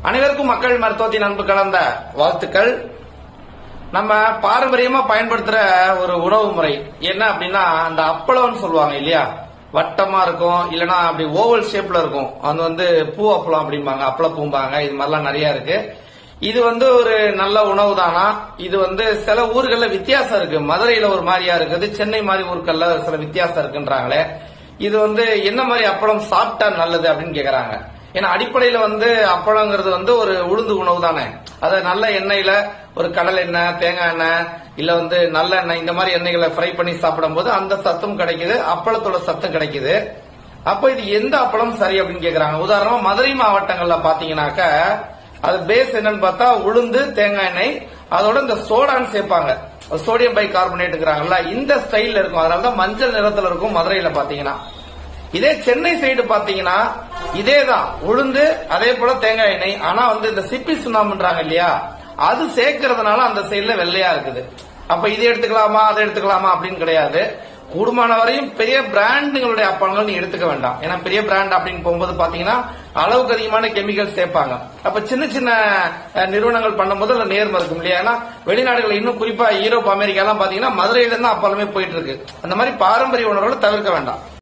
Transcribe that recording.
அனைவருக்கும் மக்கள் மருத்துவத்தின் அன்பு கலந்த வாழ்த்துக்கள் நம்ம பாரம்பரியமா பயன்படுத்துற ஒரு உணவு முறை என்ன அப்படின்னா அந்த அப்பளம்னு சொல்லுவாங்க இல்லையா வட்டமா இருக்கும் இல்லனா அப்படி ஓவல் ஷேப்ல இருக்கும் அது வந்து பூ அப்பளம் அப்படிம்பாங்க அப்பள பூம்பாங்க இது மாதிரிலாம் நிறைய இருக்கு இது வந்து ஒரு நல்ல உணவு தானா இது வந்து சில ஊர்கள்ல வித்தியாசம் இருக்கு மதுரையில ஒரு மாதிரியா இருக்குது சென்னை மாதிரி ஊர்கள்ல சில வித்தியாசம் இருக்குன்றாங்களே இது வந்து என்ன மாதிரி அப்பளம் சாப்பிட்டா நல்லது அப்படின்னு கேக்குறாங்க ஏன்னா அடிப்படையில வந்து அப்பளங்கிறது வந்து ஒரு உளுந்து உணவு தானே அதை நல்ல எண்ணெயில ஒரு கடல் எண்ணெய் தேங்காய் எண்ணெய் இல்ல வந்து நல்ல எண்ணெய் இந்த மாதிரி எண்ணெய்களை ஃப்ரை பண்ணி சாப்பிடும்போது அந்த சத்தும் கிடைக்குது அப்பளத்தோட சத்தும் கிடைக்குது அப்ப இது எந்த அப்பளம் சரி அப்படின்னு கேக்குறாங்க உதாரணமா மதுரை மாவட்டங்கள்ல பாத்தீங்கன்னாக்க அது பேஸ் என்னன்னு பார்த்தா உளுந்து தேங்காய் எண்ணெய் அதோட இந்த சோடான்னு சேர்ப்பாங்க சோடியம் பை கார்பனேட்டுங்கிறாங்கல்ல இந்த ஸ்டைல்ல இருக்கும் அதனாலதான் மஞ்சள் நிறத்துல இருக்கும் மதுரையில பாத்தீங்கன்னா இதே சென்னை சைடு பாத்தீங்கன்னா இதே தான் உளுந்து அதே போல தேங்காய் எண்ணெய் ஆனா வந்து இந்த சிப்பி சுண்ணாம்புன்றாங்க இல்லையா அது சேர்க்கறதுனால அந்த சைடுல வெள்ளையா இருக்குது அப்ப இது எடுத்துக்கலாமா அதை எடுத்துக்கலாமா அப்படின்னு கிடையாது கூடுமான வரையும் பெரிய பிராண்டுகளுடைய அப்பளங்கள் நீ எடுத்துக்க வேண்டாம் ஏன்னா பெரிய பிராண்ட் அப்படின்னு போகும்போது பாத்தீங்கன்னா அளவுக்கு அதிகமான கெமிக்கல் சேர்ப்பாங்க அப்ப சின்ன சின்ன அஹ், நிறுவனங்கள் பண்ணும்போது அதுல நேர்மை இருக்கும் இல்லையா ஏன்னா வெளிநாடுகள் இன்னும் குறிப்பா யூரோப் அமெரிக்கா எல்லாம் பாத்தீங்கன்னா மதுரையில இருந்து அப்பளமே போயிட்டு இருக்கு அந்த மாதிரி பாரம்பரிய உணவுகளை தவிர்க்க வேண்டாம்